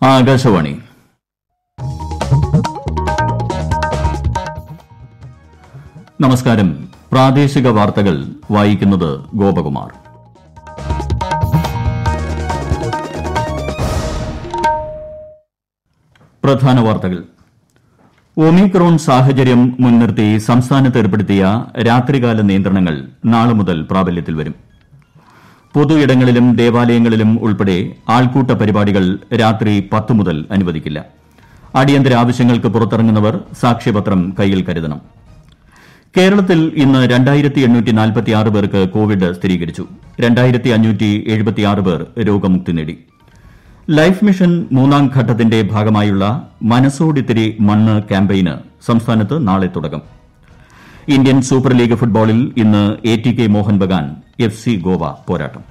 ആകാശവാണി നമസ്കാരം പ്രാദേശിക വാർത്തകൾ വായിക്കുന്നത് ഗോപകുമാർ പ്രധാന വാർത്തകൾ ഒമിക്രോൺ സാഹചര്യം മുൻനിർത്തി സംസ്ഥാനത്ത് ഏർപ്പെടുത്തിയ രാത്രികാല നിയന്ത്രണങ്ങൾ നാളെ മുതൽ പ്രാബല്യത്തിൽ വരും പൊതു ഇടങ്ങളിലും ദേവാലയങ്ങളിലും ഉൾപ്പെടെ ആൾക്കൂട്ട പരിപാടികൾ രാത്രി പത്ത് മുതൽ അനുവദിക്കില്ല അടിയന്തര ആവശ്യങ്ങൾക്ക് പുറത്തിറങ്ങുന്നവർ സാക്ഷ്യപത്രം കയ്യിൽ കരുതണം കേരളത്തിൽ ഇന്ന് രണ്ടായിരത്തി എണ്ണൂറ്റി നാൽപ്പത്തിയാറ് പേർക്ക് കോവിഡ് സ്ഥിരീകരിച്ചു രണ്ടായിരത്തി അഞ്ഞൂറ്റി എഴുപത്തിയാറ് പേർ രോഗമുക്തി നേടി ലൈഫ് മിഷൻ മൂന്നാം ഘട്ടത്തിന്റെ ഭാഗമായുള്ള മനസ്സോടിത്തിരി മണ്ണ് ക്യാമ്പയിന് സംസ്ഥാനത്ത് നാളെ തുടക്കം ഇന്ത്യൻ സൂപ്പർ ലീഗ് ഫുട്ബോളിൽ ഇന്ന് A T K Mohan Bagan F C Goa പോരാട്ടം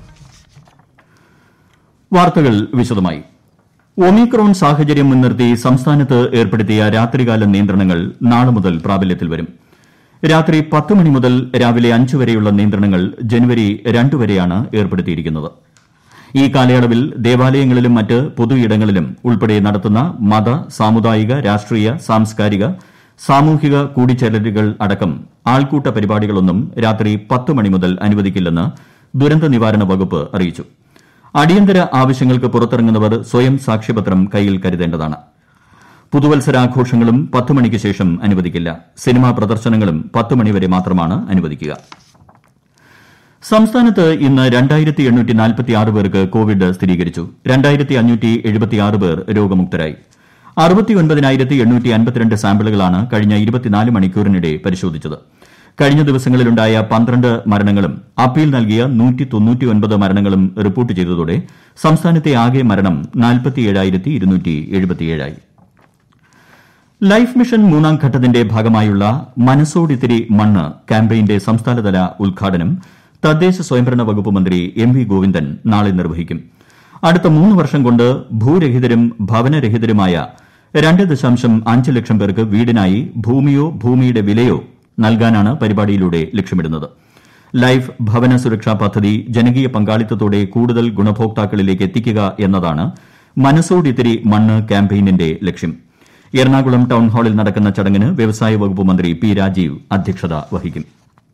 വാർത്തകൾ വിശദമായി ഒമിക്രോൺ സാഹചര്യം മുൻനിർത്തി സംസ്ഥാനത്ത് ഏർപ്പെടുത്തിയ രാത്രികാല നിയന്ത്രണങ്ങൾ നാളെ മുതൽ പ്രാബല്യത്തിൽ വരും രാത്രി പത്ത് മണി മുതൽ രാവിലെ അഞ്ച് വരെയുള്ള നിയന്ത്രണങ്ങൾ ജനുവരി രണ്ട് വരെയാണ് ഏർപ്പെടുത്തിയിരിക്കുന്നത് ഈ കാലയളവിൽ ദേവാലയങ്ങളിലും മറ്റ് പൊതു ഇടങ്ങളിലും ഉൾപ്പെടെ നടത്തുന്ന മത സാമുദായിക രാഷ്ട്രീയ സാംസ്കാരിക സാമൂഹിക കൂടിച്ചേരലുകൾ അടക്കം ആൾക്കൂട്ട പരിപാടികളൊന്നും രാത്രി പത്ത് മണി മുതൽ അനുവദിക്കില്ലെന്ന് ദുരന്ത നിവാരണ വകുപ്പ് അറിയിച്ചു അടിയന്തര ആവശ്യങ്ങൾക്ക് പുറത്തിറങ്ങുന്നവർ സ്വയം സാക്ഷ്യപത്രം കയ്യിൽ കരുതേണ്ടതാണ് പുതുവത്സരാഘോഷങ്ങളും പത്ത് മണിക്ക് ശേഷം അനുവദിക്കില്ല സിനിമാ പ്രദർശനങ്ങളും പത്ത് മണിവരെ മാത്രമാണ് അനുവദിക്കുക സംസ്ഥാനത്ത് ഇന്ന് രണ്ടായിരത്തി എണ്ണൂറ്റി നാൽപ്പത്തിയാറ് പേർക്ക് കോവിഡ് സ്ഥിരീകരിച്ചു രണ്ടായിരത്തി അഞ്ഞൂറ്റി എഴുപത്തിയാറ് പേർ രോഗമുക്തരായി അറുപത്തിയൊൻപതിനായിരത്തി എണ്ണൂറ്റി അൻപത്തിരണ്ട് സാമ്പിളുകളാണ് കഴിഞ്ഞ ഇരുപത്തിനാല് മണിക്കൂറിനിടെ പരിശോധിച്ചത് കഴിഞ്ഞ ദിവസങ്ങളിലുണ്ടായ പന്ത്രണ്ട് മരണങ്ങളും അപ്പീൽ നൽകിയ നൂറ്റി തൊണ്ണൂറ്റിയൊൻപത് മരണങ്ങളും റിപ്പോർട്ട് ചെയ്തതോടെ സംസ്ഥാനത്തെ ആകെ മരണം നാൽപ്പത്തിയേഴായിരത്തി ഇരുന്നൂറ്റി എഴുപത്തിയേഴായി ലൈഫ് മിഷൻ മൂന്നാം ഘട്ടത്തിന്റെ ഭാഗമായുള്ള മനസ്സോടിത്തിരി മണ്ണ് ക്യാമ്പയിന്റെ സംസ്ഥാനതല ഉദ്ഘാടനം തദ്ദേശ സ്വയംഭരണ വകുപ്പ് മന്ത്രി എം വി ഗോവിന്ദൻ നാളെ നിർവഹിക്കും അടുത്ത മൂന്ന് വർഷം കൊണ്ട് ഭൂരഹിതരും ഭവനരഹിതരുമായ രണ്ട് ദശാംശം അഞ്ച് ലക്ഷം പേർക്ക് വീടിനായി ഭൂമിയോ ഭൂമിയുടെ വിലയോ നൽകാനാണ് പരിപാടിയിലൂടെ ലക്ഷ്യമിടുന്നത് ലൈഫ് ഭവന സുരക്ഷാ പദ്ധതി ജനകീയ പങ്കാളിത്തത്തോടെ കൂടുതൽ ഗുണഭോക്താക്കളിലേക്ക് എത്തിക്കുക എന്നതാണ് മനസ്സോടിത്തിരി മണ്ണ് ക്യാമ്പയിനിന്റെ ലക്ഷ്യം എറണാകുളം ടൌൺ ഹാളിൽ നടക്കുന്ന ചടങ്ങിന് വ്യവസായ വകുപ്പ് മന്ത്രി പി രാജീവ് അധ്യക്ഷത വഹിക്കും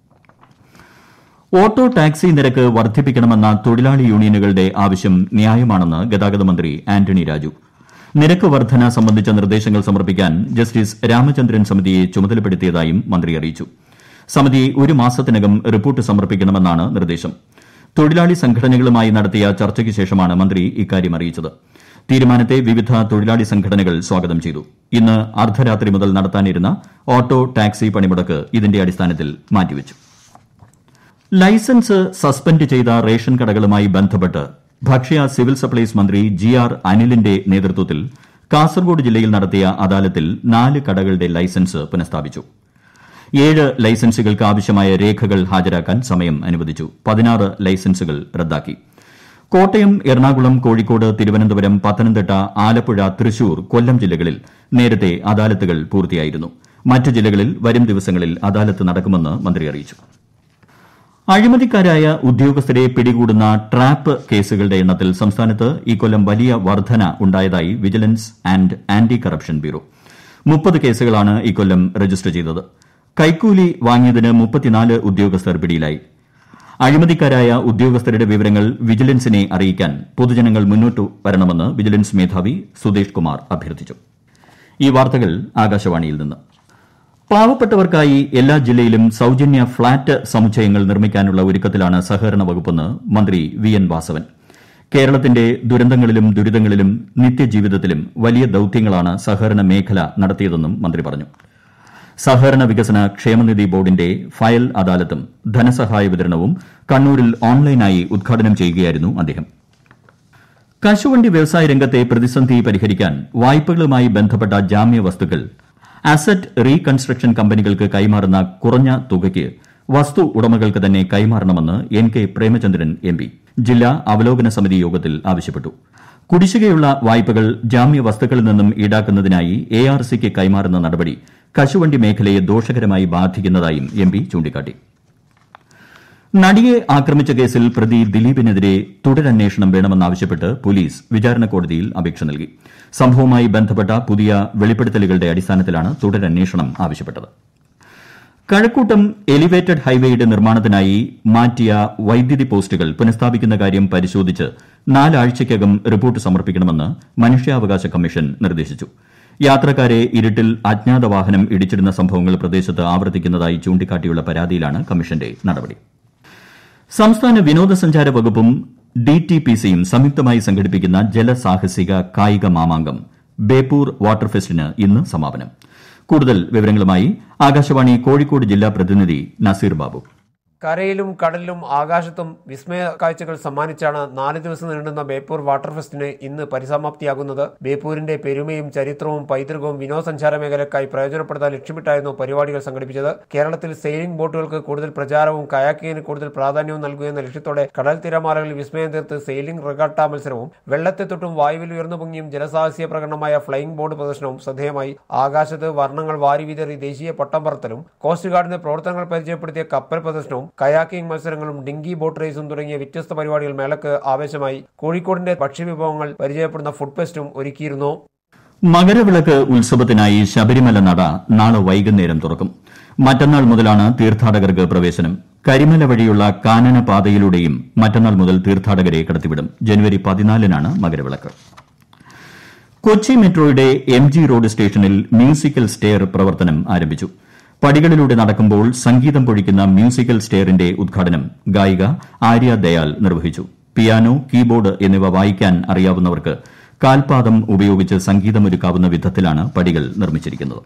ഓട്ടോ ടാക്സി നിരക്ക് വർദ്ധിപ്പിക്കണമെന്ന തൊഴിലാളി യൂണിയനുകളുടെ ആവശ്യം ന്യായമാണെന്ന് ഗതാഗത മന്ത്രി ആന്റണി രാജു നിരക്ക് വർധന സംബന്ധിച്ച നിർദ്ദേശങ്ങൾ സമർപ്പിക്കാൻ ജസ്റ്റിസ് രാമചന്ദ്രൻ സമിതിയെ ചുമതലപ്പെടുത്തിയതായും മന്ത്രി അറിയിച്ചു സമിതി ഒരു മാസത്തിനകം റിപ്പോർട്ട് സമർപ്പിക്കണമെന്നാണ് നിർദ്ദേശം തൊഴിലാളി സംഘടനകളുമായി നടത്തിയ ചർച്ചയ്ക്ക് ശേഷമാണ് മന്ത്രി ഇക്കാര്യം അറിയിച്ചത് തീരുമാനത്തെ വിവിധ തൊഴിലാളി സംഘടനകൾ സ്വാഗതം ചെയ്തു ഇന്ന് അർദ്ധരാത്രി മുതൽ നടത്താനിരുന്ന ഓട്ടോ ടാക്സി പണിമുടക്ക് ഇതിന്റെ അടിസ്ഥാനത്തിൽ മാറ്റിവച്ചു ലൈസൻസ് സസ്പെൻഡ് ചെയ്ത റേഷൻ കടകളുമായി ബന്ധപ്പെട്ട് ഭക്ഷ്യ സിവിൽ സപ്ലൈസ് മന്ത്രി ജി ആർ അനിലിന്റെ നേതൃത്വത്തിൽ കാസർഗോഡ് ജില്ലയിൽ നടത്തിയ അദാലത്തിൽ നാല് കടകളുടെ ലൈസൻസ് പുനഃസ്ഥാപിച്ചു ഏഴ് ലൈസൻസുകൾക്ക് ആവശ്യമായ രേഖകൾ ഹാജരാക്കാൻ സമയം അനുവദിച്ചു പതിനാറ് ലൈസൻസുകൾ റദ്ദാക്കി കോട്ടയം എറണാകുളം കോഴിക്കോട് തിരുവനന്തപുരം പത്തനംതിട്ട ആലപ്പുഴ തൃശൂർ കൊല്ലം ജില്ലകളിൽ നേരത്തെ അദാലത്തുകൾ പൂർത്തിയായിരുന്നു മറ്റ് ജില്ലകളിൽ വരും ദിവസങ്ങളിൽ അദാലത്ത് നടക്കുമെന്ന് മന്ത്രി അറിയിച്ചു അഴിമതിക്കാരായ ഉദ്യോഗസ്ഥരെ പിടികൂടുന്ന ട്രാപ്പ് കേസുകളുടെ എണ്ണത്തിൽ സംസ്ഥാനത്ത് ഇക്കൊല്ലം വലിയ വർധന ഉണ്ടായതായി vigilance and anti corruption bureau മുപ്പത് കേസുകളാണ് ഇക്കൊല്ലം രജിസ്റ്റർ ചെയ്തത് കൈക്കൂലി വാങ്ങിയതിന് മുപ്പത്തിനാല് ഉദ്യോഗസ്ഥർ പിടിയിലായി അഴിമതിക്കാരായ ഉദ്യോഗസ്ഥരുടെ വിവരങ്ങൾ വിജിലൻസിനെ അറിയിക്കാൻ പൊതുജനങ്ങൾ മുന്നോട്ട് വരണമെന്ന് വിജിലൻസ് മേധാവി സുദേശ് കുമാർ അഭ്യർത്ഥിച്ചു ഈ വാർത്തകൾ ആകാശവാണിയിൽ നിന്ന് പാവപ്പെട്ടവർക്കായി എല്ലാ ജില്ലയിലും സൌജന്യ ഫ്ളാറ്റ് സമുച്ചയങ്ങൾ നിർമ്മിക്കാനുള്ള ഒരുക്കത്തിലാണ് സഹകരണ വകുപ്പെന്ന് മന്ത്രി വി എൻ വാസവൻ കേരളത്തിന്റെ ദുരന്തങ്ങളിലും ദുരിതങ്ങളിലും നിത്യജീവിതത്തിലും വലിയ ദൌത്യങ്ങളാണ് സഹകരണ മേഖല നടത്തിയതെന്നും മന്ത്രി പറഞ്ഞു സഹകരണ വികസന ക്ഷേമനിധി ബോർഡിന്റെ ഫയൽ അദാലത്തും ധനസഹായ വിതരണവും കണ്ണൂരിൽ ഓൺലൈനായി ഉദ്ഘാടനം ചെയ്യുകയായിരുന്നു അദ്ദേഹം കശുവണ്ടി വ്യവസായ രംഗത്തെ പ്രതിസന്ധി പരിഹരിക്കാൻ വായ്പകളുമായി ബന്ധപ്പെട്ട ജാമ്യ വസ്തുക്കൾ അസറ്റ് റീകൺസ്ട്രക്ഷൻ കമ്പനികൾക്ക് കൈമാറുന്ന കുറഞ്ഞ തുകയ്ക്ക് വസ്തു ഉടമകൾക്ക് തന്നെ കൈമാറണമെന്ന് N K Premachandran M P ജില്ലാ അവലോകന സമിതി യോഗത്തിൽ ആവശ്യപ്പെട്ടു കുടിശ്ശികയുള്ള വായ്പകൾ ജാമ്യ വസ്തുക്കളിൽ നിന്നും ഈടാക്കുന്നതിനായി എ ആർ സിക്ക് കൈമാറുന്ന നടപടി കശുവണ്ടി മേഖലയെ ദോഷകരമായി ബാധിക്കുന്നതായും എം പി ചൂണ്ടിക്കാട്ടി നടിയെ ആക്രമിച്ച കേസിൽ പ്രതി ദിലീപിനെതിരെ തുടരന്വേഷണം വേണമെന്നാവശ്യപ്പെട്ട് പോലീസ് വിചാരണ കോടതിയിൽ അപേക്ഷ നൽകി സംഭവവുമായി ബന്ധപ്പെട്ട പുതിയ വെളിപ്പെടുത്തലുകളുടെ അടിസ്ഥാനത്തിലാണ് തുടരന്വേഷണം ആവശ്യപ്പെട്ടത് കഴക്കൂട്ടം എലിവേറ്റഡ് ഹൈവേയുടെ നിർമ്മാണത്തിനായി മാറ്റിയ വൈദ്യുതി പോസ്റ്റുകൾ പുനഃസ്ഥാപിക്കുന്ന കാര്യം പരിശോധിച്ച് നാലാഴ്ചയ്ക്കകം റിപ്പോർട്ട് സമർപ്പിക്കണമെന്ന് മനുഷ്യാവകാശ കമ്മീഷൻ നിർദ്ദേശിച്ചു യാത്രക്കാരെ ഇരുട്ടിൽ അജ്ഞാത വാഹനം ഇടിച്ചിടുന്ന സംഭവങ്ങൾ പ്രദേശത്ത് ആവർത്തിക്കുന്നതായി ചൂണ്ടിക്കാട്ടിയുള്ള പരാതിയിലാണ് കമ്മീഷന്റെ നടപടി സംസ്ഥാന വിനോദസഞ്ചാര വകുപ്പും ഡിടിപിസിയും സംയുക്തമായി സംഘടിപ്പിക്കുന്ന ജലസാഹസിക കായിക മാമാങ്കം ബേപ്പൂർ വാട്ടർ ഫെസ്റ്റിന് ഇന്ന് സമാപനം കൂടുതൽ വിവരങ്ങളുമായി ആകാശവാണി കോഴിക്കോട് ജില്ലാ പ്രതിനിധി നസീർ ബാബു കരയിലും കടലിലും ആകാശത്തും വിസ്മയ കാഴ്ചകൾ സമ്മാനിച്ചാണ് നാല് ദിവസം നീണ്ടുന്ന ബേപ്പൂർ വാട്ടർ ഫെസ്റ്റിന് ഇന്ന് പരിസമാപ്തിയാകുന്നത് ബേപ്പൂരിന്റെ പെരുമയും ചരിത്രവും പൈതൃകവും വിനോദസഞ്ചാര മേഖലയ്ക്കായി പ്രയോജനപ്പെടുത്താൻ ലക്ഷ്യമിട്ടായിരുന്നു പരിപാടികൾ സംഘടിപ്പിച്ചത് കേരളത്തിൽ സെയിലിംഗ് ബോട്ടുകൾക്ക് കൂടുതൽ പ്രചാരവും കയാക്കിങ്ങിന് കൂടുതൽ പ്രാധാന്യവും നൽകുകയെന്ന ലക്ഷ്യത്തോടെ കടൽ തിരമാലകളിൽ വിസ്മയം തീർത്ത് സെയിലിംഗ് റെഗാട്ട മത്സരവും വെള്ളത്തെ തൊട്ടും വായുവിൽ ഉയർന്നു പൊങ്ങിയും ജലസാഹസ്യ പ്രകടനമായ ഫ്ലൈയിംഗ് ബോർഡ് പ്രദർശനവും ശ്രദ്ധേയമായി ആകാശത്ത് വർണ്ണങ്ങൾ വാരി വിതറി ദേശീയ പട്ടം പറത്തലും കോസ്റ്റ് ഗാർഡിന്റെ പ്രവർത്തനങ്ങൾ പരിചയപ്പെടുത്തിയ കപ്പൽ പ്രദർശനവും കയാക്കിംഗ് മത്സരങ്ങളും ഡിങ്കി ബോട്ട് റേസും തുടങ്ങിയ വ്യത്യസ്ത പരിപാടികൾ മേളക്ക് ആവേശമായി കോഴിക്കോടിന്റെ ഭക്ഷ്യവിഭവങ്ങൾ പരിചയപ്പെടുന്ന ഫുഡ് ഫെസ്റ്റും ഒരുക്കിയിരുന്നു മകരവിളക്ക് ഉത്സവത്തിനായി ശബരിമല നട നാളെ വൈകുന്നേരം തുറക്കും മറ്റന്നാൾ മുതലാണ് തീർത്ഥാടകർക്ക് പ്രവേശനം കരിമല വഴിയുള്ള കാനന പാതയിലൂടെയും മറ്റന്നാൾ മുതൽ തീർത്ഥാടകരെ കടത്തിവിടും ജനുവരി പതിനാലിനാണ് മകരവിളക്ക് കൊച്ചി മെട്രോയുടെ എം ജി റോഡ് സ്റ്റേഷനിൽ മ്യൂസിക്കൽ സ്റ്റെയർ പ്രവർത്തനം ആരംഭിച്ചു പടികളിലൂടെ നടക്കുമ്പോൾ സംഗീതം പൊഴിക്കുന്ന മ്യൂസിക്കൽ സ്റ്റെയറിന്റെ ഉദ്ഘാടനം ഗായിക ആര്യ ദയാൽ നിർവഹിച്ചു പിയാനോ കീബോർഡ് എന്നിവ വായിക്കാൻ അറിയാവുന്നവർക്ക് കാൽപാദം ഉപയോഗിച്ച് സംഗീതമൊരുക്കാവുന്ന വിധത്തിലാണ് പടികൾ നിർമ്മിച്ചിരിക്കുന്നത്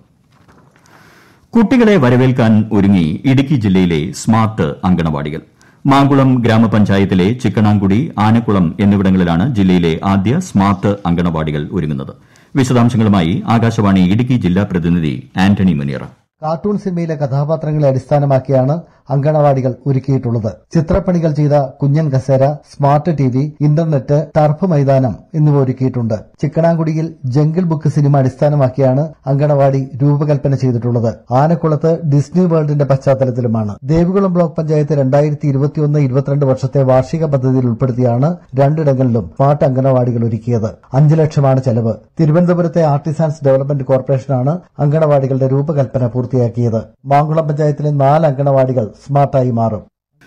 കുട്ടികളെ വരവേൽക്കാൻ ഒരുങ്ങി ഇടുക്കി ജില്ലയിലെ സ്മാർട്ട് അങ്കണവാടികൾ മാങ്കുളം ഗ്രാമപഞ്ചായത്തിലെ ചിക്കണാങ്കുടി ആനക്കുളം എന്നിവിടങ്ങളിലാണ് ജില്ലയിലെ ആദ്യ സ്മാർട്ട് അങ്കണവാടികൾ ഒരുങ്ങുന്നത് വിശദാംശങ്ങളുമായി ആകാശവാണി ഇടുക്കി ജില്ലാ പ്രതിനിധി ആന്റണി മുനിയറ കാർട്ടൂൺ സിനിമയിലെ കഥാപാത്രങ്ങളെ അടിസ്ഥാനമാക്കിയാണ് അങ്കണവാടികൾ ഒരുക്കിയിട്ടുള്ളത് ചിത്രപ്പണികൾ ചെയ്ത കുഞ്ഞൻ കസേര smart T V internet turf മൈതാനം എന്നിവ ഒരുക്കിയിട്ടുണ്ട് ചിക്കണാങ്കുടിയിൽ ജംഗിൾ ബുക്ക് സിനിമ അടിസ്ഥാനമാക്കിയാണ് അങ്കണവാടി രൂപകൽപ്പന ചെയ്തിട്ടുള്ളത് ആനക്കുളത്ത് ഡിസ്നി വേൾഡിന്റെ പശ്ചാത്തലത്തിലുമാണ് ദേവികുളം ബ്ലോക്ക് പഞ്ചായത്ത് രണ്ടായിരത്തി ഇരുപത്തിയൊന്ന് ഇരുപത്തിരണ്ട് വർഷത്തെ വാർഷിക പദ്ധതിയിൽ ഉൾപ്പെടുത്തിയാണ് രണ്ടിടങ്ങളിലും സ്മാർട്ട് അങ്കണവാടികൾ ഒരുക്കിയത് അഞ്ചു ലക്ഷമാണ് ചെലവ് തിരുവനന്തപുരത്തെ ആർട്ടിസാൻസ് ഡെവലപ്മെന്റ് കോർപ്പറേഷനാണ് അങ്കണവാടികളുടെ രൂപകൽപ്പന പൂർത്തിയാക്കിയത് മാങ്കുളം പഞ്ചായത്തിലെ നാല് അങ്കണവാടികൾ സ്മാർട്ടായി മാറും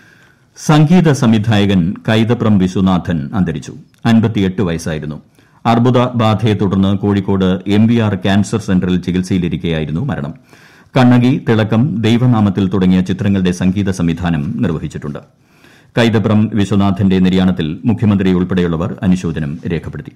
സംഗീത സംവിധായകൻ കൈതപ്രം വിശ്വനാഥൻ അന്തരിച്ചു അൻപത്തിയെട്ട് വയസ്സായിരുന്നു അർബുദ ബാധയെ തുടർന്ന് Kozhikode M V R cancer സെന്ററിൽ ചികിത്സയിലിരിക്കെയായിരുന്നു മരണം കണ്ണകി തിളക്കം ദൈവനാമത്തിൽ തുടങ്ങിയ ചിത്രങ്ങളുടെ സംഗീത സംവിധാനം നിർവഹിച്ചിട്ടുണ്ട് കൈതപ്രം വിശ്വനാഥന്റെ നിര്യാണത്തിൽ മുഖ്യമന്ത്രി ഉൾപ്പെടെയുള്ളവർ അനുശോചനം രേഖപ്പെടുത്തി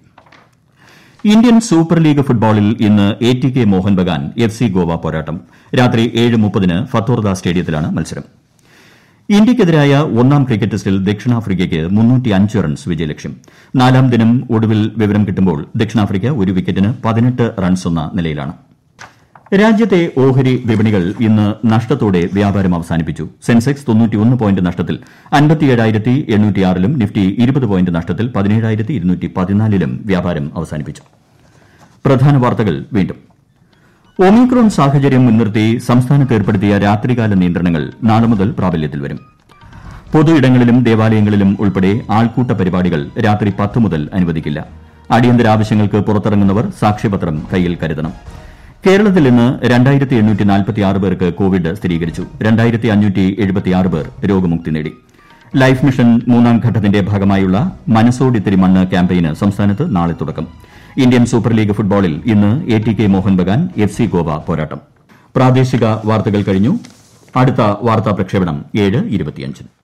ഇന്ത്യൻ സൂപ്പർ ലീഗ് ഫുട്ബോളിൽ ഇന്ന് A T K Mohan Bagan F C Goa പോരാട്ടം രാത്രി ഏഴ് മുപ്പതിന് ഫത്തോർദ സ്റ്റേഡിയത്തിലാണ് മത്സരം ഇന്ത്യയ്ക്കെതിരായ ഒന്നാം ക്രിക്കറ്റ് ടെസ്റ്റിൽ ദക്ഷിണാഫ്രിക്കയ്ക്ക് റൺസ് വിജയലക്ഷ്യം നാലാം ദിനം ഒടുവിൽ വിവരം കിട്ടുമ്പോൾ ദക്ഷിണാഫ്രിക്ക ഒരു വിക്കറ്റിന് പതിനെട്ട് റൺസ് എന്ന നിലയിലാണ് രാജ്യത്തെ ഓഹരി വിപണികൾ ഇന്ന് നഷ്ടത്തോടെ വ്യാപാരം അവസാനിപ്പിച്ചു സെൻസെക്സ് തൊണ്ണൂറ്റിയൊന്ന് പോയിന്റ് നഷ്ടത്തിൽ അൻപത്തിയേഴായിരത്തി എണ്ണൂറ്റിയാറിലും നിഫ്റ്റി ഇരുപത് പോയിന്റ് നഷ്ടത്തിൽ പതിനേഴായിരത്തി ഇരുന്നൂറ്റി പതിനാലിലും വ്യാപാരം അവസാനിപ്പിച്ചു പ്രധാന വാർത്തകൾ വീണ്ടും ഒമിക്രോൺ സാഹചര്യം മുൻനിർത്തി സംസ്ഥാനത്ത് ഏർപ്പെടുത്തിയ രാത്രികാല നിയന്ത്രണങ്ങൾ നാളെ മുതൽ പ്രാബല്യത്തിൽ വരും പൊതു ഇടങ്ങളിലും ദേവാലയങ്ങളിലും ഉൾപ്പെടെ ആൾക്കൂട്ട പരിപാടികൾ രാത്രി പത്ത് മുതൽ അനുവദിക്കില്ല അടിയന്തര ആവശ്യങ്ങൾക്ക് പുറത്തിറങ്ങുന്നവർ സാക്ഷ്യപത്രം കയ്യിൽ കരുതണം കേരളത്തിൽ ഇന്ന് രണ്ടായിരത്തി എണ്ണൂറ്റി നാൽപ്പത്തിയാറ് പേർക്ക് കോവിഡ് സ്ഥിരീകരിച്ചു രണ്ടായിരത്തി അഞ്ഞൂറ്റി എഴുപത്തിയാറ് പേർ രോഗമുക്തി നേടി ലൈഫ് മിഷൻ മൂന്നാം ഘട്ടത്തിന്റെ ഭാഗമായുള്ള മനസ്സോടിത്തിരി മണ്ണ് ക്യാമ്പയിന് സംസ്ഥാനത്ത് നാളെ തുടക്കം ഇന്ത്യൻ സൂപ്പർ ലീഗ് ഫുട്ബോളിൽ ഇന്ന് A T K Mohan Bagan F C Goa പോരാട്ടം പ്രാദേശിക വാർത്തകൾ കഴിഞ്ഞു അടുത്ത വാർത്താ പ്രക്ഷേപണം ഏഴ് ഇരുപത്തിയഞ്ചിന്